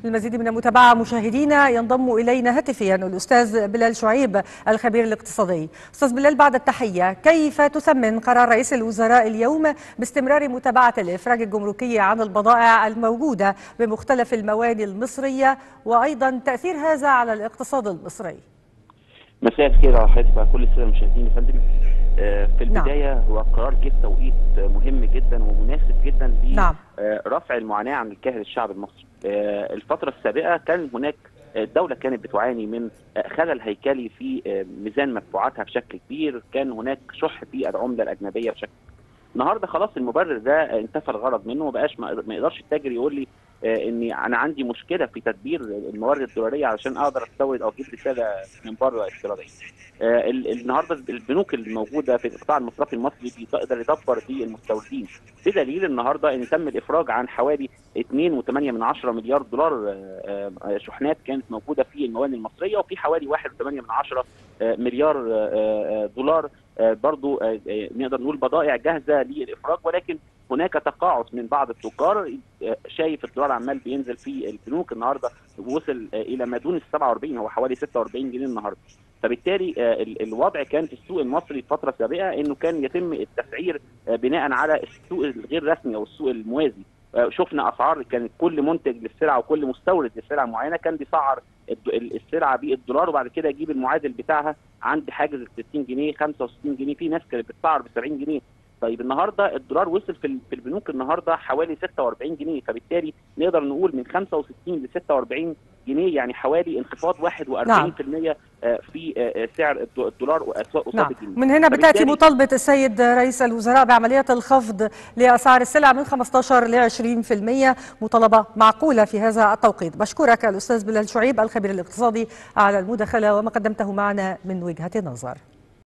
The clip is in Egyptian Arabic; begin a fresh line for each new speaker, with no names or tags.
المزيد من المتابعة مشاهدينا ينضم إلينا هاتفيا الأستاذ بلال شعيب الخبير الاقتصادي أستاذ بلال بعد التحية كيف تثمن قرار رئيس الوزراء اليوم باستمرار متابعة الإفراج الجمركي عن البضائع الموجودة بمختلف المواني المصرية وأيضا تأثير هذا على الاقتصاد المصري
مساء الخير على حضرتك وعلى كل الساده المشاهدين يا فندم في البدايه نعم. هو قرار جه توقيت مهم جدا ومناسب جدا لرفع نعم. المعاناه عن الكاهل الشعب المصري الفتره السابقه كان هناك الدولة كانت بتعاني من خلل هيكلي في ميزان مدفوعاتها بشكل كبير، كان هناك شح في العملة الأجنبية بشكل النهارده خلاص المبرر ده انتفى الغرض منه ما بقاش ما يقدرش التاجر يقول لي اني انا عندي مشكله في تدبير الموارد الدولاريه علشان اقدر استورد او اجيب رساله من بره استيراديه. النهارده البنوك الموجوده في القطاع المصرفي المصري بيقدر يدبر بالمستوردين بدليل النهارده ان تم الافراج عن حوالي 2.8 من 10 مليار دولار شحنات كانت موجوده في الموانئ المصريه وفي حوالي 1.8 من 10 مليار دولار برضو نقدر نقول بضائع جاهزه للافراج ولكن هناك تقاعس من بعض التجار شايف الدولار عمال بينزل في البنوك النهارده وصل الى ما دون ال 47 هو حوالي 46 جنيه النهارده فبالتالي الوضع كان في السوق المصري فتره سابقه انه كان يتم التسعير بناء على السوق الغير رسمي او السوق الموازي شفنا اسعار كانت كل منتج للسلعه وكل مستورد لسلعه معينه كان بيسعر السلعه بالدولار وبعد كده يجيب المعادل بتاعها عند حاجز ال 60 جنيه 65 جنيه في ناس كانت بتسعر ب 70 جنيه طيب النهارده الدولار وصل في في البنوك النهارده حوالي 46 جنيه فبالتالي نقدر نقول من 65 ل 46 جنيه يعني حوالي انخفاض 41% نعم. في سعر الدولار قصاد
نعم. الجنيه من هنا بتاتي مطالبه السيد رئيس الوزراء بعمليه الخفض لاسعار السلع من 15 ل 20% مطالبه معقوله في هذا التوقيت بشكرك الاستاذ بلال شعيب الخبير الاقتصادي على المداخله وما قدمته معنا من وجهه نظر